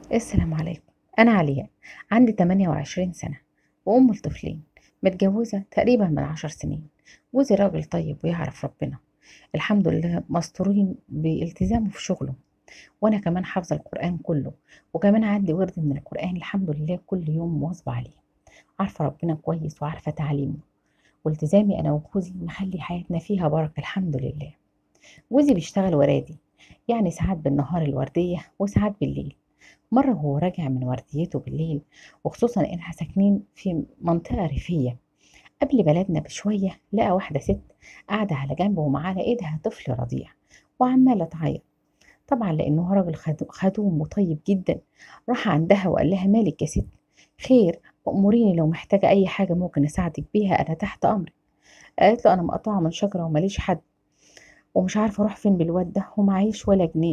السلام عليكم أنا علياء عندي 28 سنة وأم لطفلين متجوزة تقريبا من عشر سنين جوزي راجل طيب ويعرف ربنا الحمد لله مستورين بالتزامه في شغله وأنا كمان حافظة القرآن كله وكمان عندي ورد من القرآن الحمد لله كل يوم مواظبة عليه عارفة ربنا كويس وعارفة تعليمه والتزامي أنا وجوزي مخلي حياتنا فيها بركة الحمد لله جوزي بيشتغل ورادي يعني ساعات بالنهار الوردية وساعات بالليل مرة وهو راجع من ورديته بالليل وخصوصا إنها ساكنين في منطقة ريفية قبل بلدنا بشوية لقى واحدة ست قاعدة على جنب ومعاها إيدها طفل رضيع وعمالة تعيط طبعا لأنه هو راجل خدو- خدوم وطيب جدا راح عندها وقال لها مالك يا ست خير أموريني لو محتاجة أي حاجة ممكن أساعدك بيها أنا تحت أمرك قالت له أنا مقطوعة من شجرة وماليش حد ومش عارفة أروح فين بالواد ده ومعيش ولا جنيه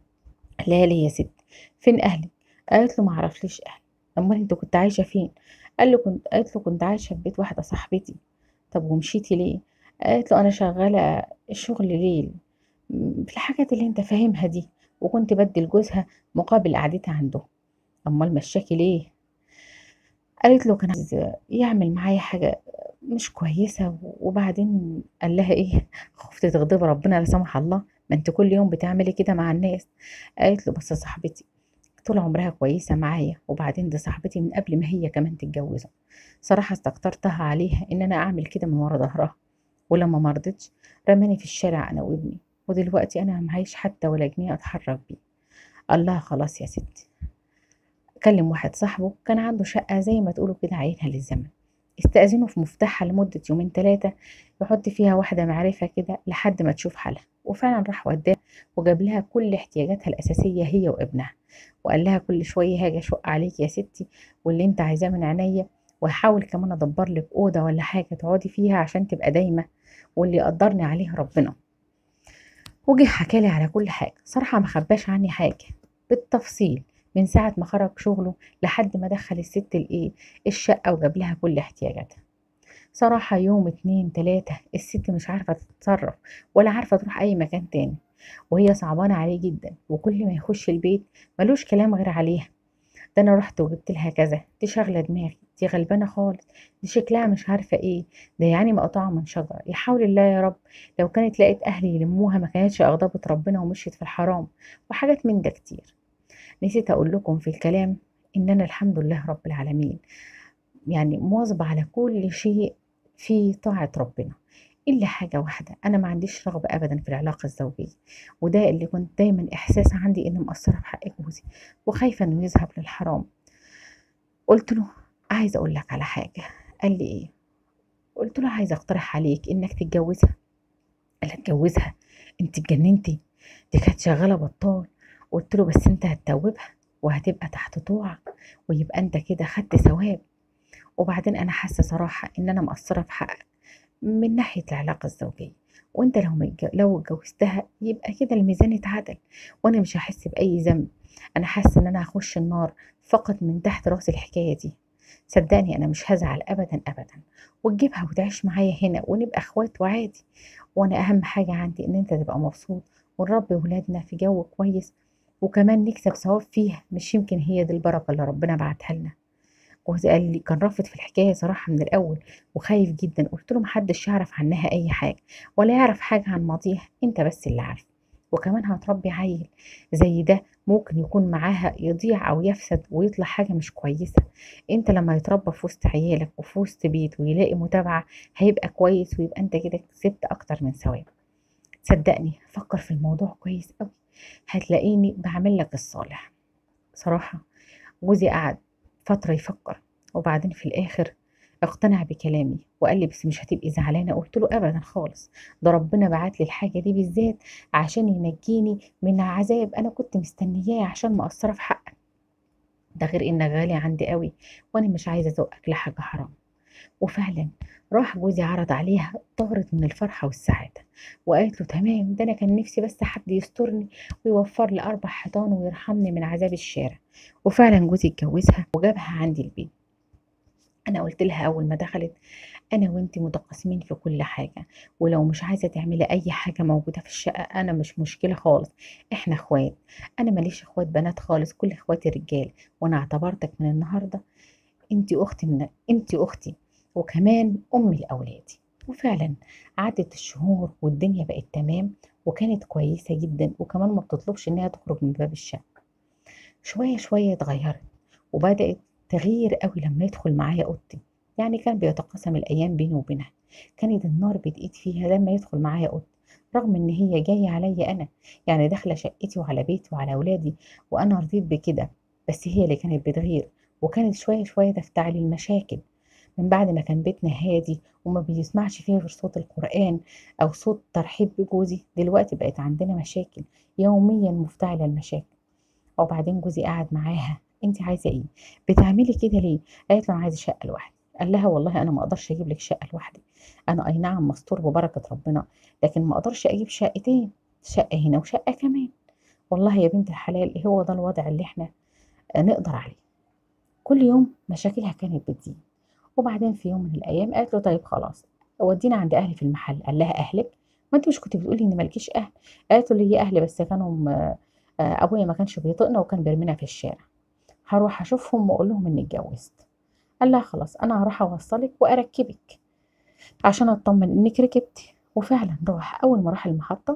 لا ليه يا ست فين اهلك قالت له معرفليش اهلي امال انت كنت عايشه فين قال له كنت قالت له كنت عايشه في بيت واحده صاحبتي طب ومشيتي ليه قالت له انا شغاله شغل ليل م- في الحاجات اللي انت فاهمها دي وكنت بدي لجوزها مقابل قعدتها عنده امال مشاكي ليه قالت له كان عايز يعمل معايا حاجه مش كويسه وبعدين قال لها ايه خفت تغضب ربنا لا سمح الله ما انت كل يوم بتعملي كده مع الناس قالت له بس صاحبتي طول عمرها كويسة معايا وبعدين دي صاحبتي من قبل ما هي كمان تتجوزها صراحة استكترتها عليها إن أنا أعمل كده من ورا ظهرها ولما مرضتش رماني في الشارع أنا وابني ودلوقتي أنا معيش حتى ولا جنيه أتحرك بيه الله خلاص يا ستي كلم واحد صاحبه كان عنده شقة زي ما تقولوا كده عينها للزمن استأذنه في مفتاحها لمدة يومين تلاتة يحط فيها واحدة معرفة كده لحد ما تشوف حالها وفعلا راح وداها وجاب لها كل احتياجاتها الأساسية هي وابنها وقال لها كل شوية هاجي أشق عليك يا ستي واللي انت عايزاه من عينيا وهحاول كمان أدبر لك أوضة ولا حاجة تقعدي فيها عشان تبقى دايمة واللي يقدرني عليه ربنا وجه حكالي على كل حاجة صراحة ما خباش عني حاجة بالتفصيل من ساعة ما خرج شغله لحد ما دخل الست الإيه الشقة وجاب لها كل احتياجاتها صراحة يوم اتنين تلاتة الست مش عارفة تتصرف ولا عارفة تروح أي مكان تاني وهي صعبانة عليه جدا وكل ما يخش البيت ملوش كلام غير عليها ده أنا رحت وجبت لها كذا دي شاغلة دماغي دي غلبانة خالص دي شكلها مش عارفة ايه ده يعني مقطوعة من شجرة يحاول الله يا رب لو كانت لقيت أهلي يلموها ما كانتش أغضبت ربنا ومشيت في الحرام وحاجات من ده كتير نسيت أقول لكم في الكلام إن أنا الحمد لله رب العالمين يعني مواظبة على كل شيء في طاعة ربنا إلا حاجة واحدة أنا ما عنديش رغبة أبدا في العلاقة الزوجية وده اللي كنت دايما إحساس عندي إني مقصرة في حق جوزي وخايفة إنه يذهب للحرام قلت له عايزة أقول لك على حاجة قال لي إيه قلت له عايزة أقترح عليك إنك تتجوزها قال اتجوزها انت اتجننتي دي كانت شغالة بطال قلت له بس انت هتتوبها وهتبقى تحت طوعك ويبقى انت كده خدت ثواب وبعدين انا حاسه صراحه ان انا مقصره في حقك من ناحيه العلاقه الزوجيه وانت لو متج... لو اتجوزتها يبقى كده الميزان اتعدل وانا مش هحس باي ذنب انا حاسه ان انا هخش النار فقط من تحت راس الحكايه دي صدقني انا مش هزعل ابدا ابدا وتجيبها وتعيش معايا هنا ونبقى اخوات وعادي وانا اهم حاجه عندي ان انت تبقى مبسوط ونربي ولادنا في جو كويس وكمان نكسب ثواب فيها مش يمكن هي دي البركه اللي ربنا بعتها لنا جوزي قال لي كان رافض في الحكايه صراحه من الاول وخايف جدا قلت له محدش يعرف عنها اي حاجه ولا يعرف حاجه عن ماضيها انت بس اللي عارف وكمان هتربي عيل زي ده ممكن يكون معاها يضيع او يفسد ويطلع حاجه مش كويسه انت لما يتربى في وسط عيالك وفي وسط بيت ويلاقي متابعه هيبقى كويس ويبقى انت كده كسبت اكتر من ثواب صدقني فكر في الموضوع كويس قوي هتلاقيني بعمل لك الصالح صراحه جوزي قعد فتره يفكر وبعدين في الاخر اقتنع بكلامي وقال لي بس مش هتبقي زعلانه قلت له ابدا خالص ده ربنا بعت لي الحاجه دي بالذات عشان ينجيني من عذاب انا كنت مستنياه عشان مقصره في حقك ده غير انك غالي عندي قوي وانا مش عايزه ازقك لحاجه حرام وفعلا راح جوزي عرض عليها طارت من الفرحة والسعادة وقالت له تمام ده أنا كان نفسي بس حد يسترني ويوفر لي أربع حيطان ويرحمني من عذاب الشارع وفعلا جوزي اتجوزها وجابها عندي البيت أنا قلت لها أول ما دخلت انا وانتي متقاسمين في كل حاجه ولو مش عايزه تعملي اي حاجه موجوده في الشقه انا مش مشكله خالص احنا اخوات انا ماليش اخوات بنات خالص كل اخواتي رجال وانا اعتبرتك من النهارده انتي اختي من انتي اختي وكمان امي لاولادي وفعلا عدت الشهور والدنيا بقت تمام وكانت كويسه جدا وكمان ما بتطلبش انها تخرج من باب الشقه شويه شويه اتغيرت وبدات تغيير قوي لما يدخل معايا اوضتي يعني كان بيتقاسم الايام بيني وبينها كانت النار بتقيد فيها لما يدخل معايا اوضتي رغم ان هي جايه عليا انا يعني داخله شقتي وعلى بيتي وعلى اولادي وانا رضيت بكده بس هي اللي كانت بتغير وكانت شويه شويه تفتعل المشاكل من بعد ما كان بيتنا هادي وما بيسمعش فيه غير صوت القرآن أو صوت ترحيب بجوزي دلوقتي بقت عندنا مشاكل يوميا مفتعلة المشاكل وبعدين جوزي قعد معاها انت عايزه ايه بتعملي كده ليه قالت له انا عايزه شقه لوحدي قال لها والله انا ما اقدرش اجيب لك شقه لوحدي انا اي نعم مستور ببركه ربنا لكن ما اقدرش اجيب شقتين شقه هنا وشقه كمان والله يا بنت الحلال هو ده الوضع اللي احنا نقدر عليه كل يوم مشاكلها كانت بتزيد وبعدين في يوم من الايام قالت له طيب خلاص ودينا عند اهلي في المحل قال لها اهلك ما انت مش كنت بتقولي ان مالكيش اهل قالت له لي اهلي بس كانوا م- آه، ابويا ما كانش بيطقنا وكان بيرمينا في الشارع هروح اشوفهم واقول لهم اني اتجوزت قال لها خلاص انا هروح اوصلك واركبك عشان اطمن انك ركبتي وفعلا روح اول ما راح المحطه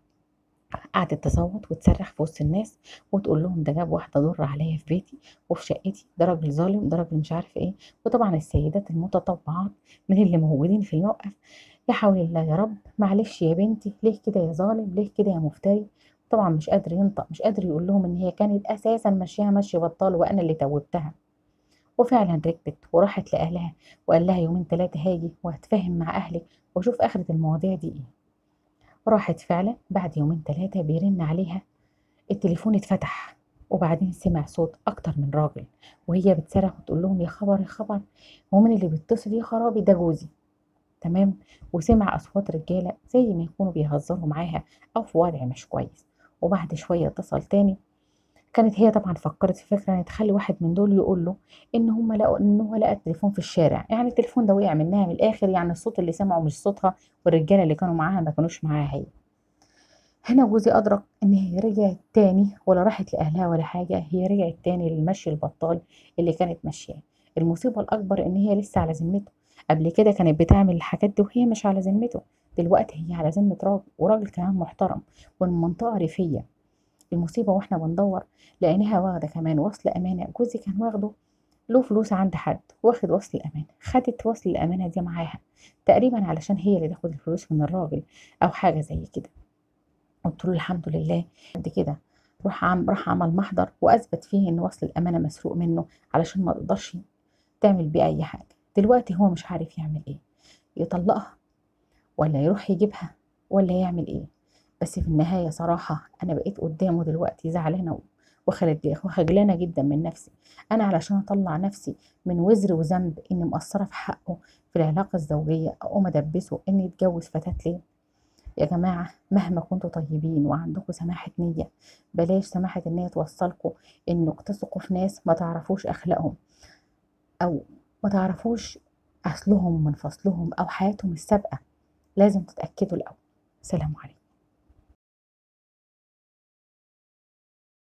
قعدت تصوت وتصرخ في وسط الناس وتقول لهم ده جاب واحده ضر عليا في بيتي وفي شقتي ده راجل ظالم ده راجل مش عارف ايه وطبعا السيدات المتطوعات من اللي موجودين في الموقف يا حول الله يا رب معلش يا بنتي ليه كده يا ظالم ليه كده يا مفتري طبعا مش قادر ينطق مش قادر يقول لهم ان هي كانت اساسا ماشيها مشي بطال وانا اللي توبتها وفعلا ركبت وراحت لاهلها وقال لها يومين ثلاثه هاجي وهتفاهم مع اهلك واشوف اخره المواضيع دي ايه راحت فعلا بعد يومين ثلاثه بيرن عليها التليفون اتفتح وبعدين سمع صوت اكتر من راجل وهي بتصرخ وتقول لهم يا خبر يا خبر هو مين اللي بيتصل يا خرابي ده جوزي تمام وسمع اصوات رجاله زي ما يكونوا بيهزروا معاها او في وضع مش كويس وبعد شويه اتصل تاني كانت هي طبعا فكرت في فكره ان تخلي واحد من دول يقول له ان هم لقوا ان هو لقى التليفون في الشارع يعني التليفون ده وقع منها من الاخر يعني الصوت اللي سمعه مش صوتها والرجاله اللي كانوا معاها ما كانوش معاها هي هنا جوزي أدرك إن هي رجعت تاني ولا راحت لأهلها ولا حاجة هي رجعت تاني للمشي البطال اللي كانت ماشياه المصيبة الأكبر إن هي لسه على ذمته قبل كده كانت بتعمل الحاجات دي وهي مش على ذمته دلوقتي هي على ذمة راجل وراجل كمان محترم ومن منطقة ريفية المصيبة واحنا بندور لقيناها واخدة كمان وصل أمانة جوزي كان واخده له فلوس عند حد واخد وصل الأمانة خدت وصل الأمانة دي معاها تقريبا علشان هي اللي تاخد الفلوس من الراجل أو حاجة زي كده قلت له الحمد لله قد كده راح عم راح عمل محضر واثبت فيه ان وصل الامانه مسروق منه علشان ما تقدرش تعمل بيه اي حاجه دلوقتي هو مش عارف يعمل ايه يطلقها ولا يروح يجيبها ولا يعمل ايه بس في النهايه صراحه انا بقيت قدامه دلوقتي زعلانه وخلت وخجلانه جدا من نفسي انا علشان اطلع نفسي من وزر وذنب اني مقصره في حقه في العلاقه الزوجيه اقوم ادبسه اني يتجوز فتاه ليه يا جماعة مهما كنتوا طيبين وعندكم سماحة نية بلاش سماحة النية توصلكم انكم تثقوا في ناس ما تعرفوش اخلاقهم او ما تعرفوش اصلهم من فصلهم او حياتهم السابقة لازم تتأكدوا الاول سلام عليكم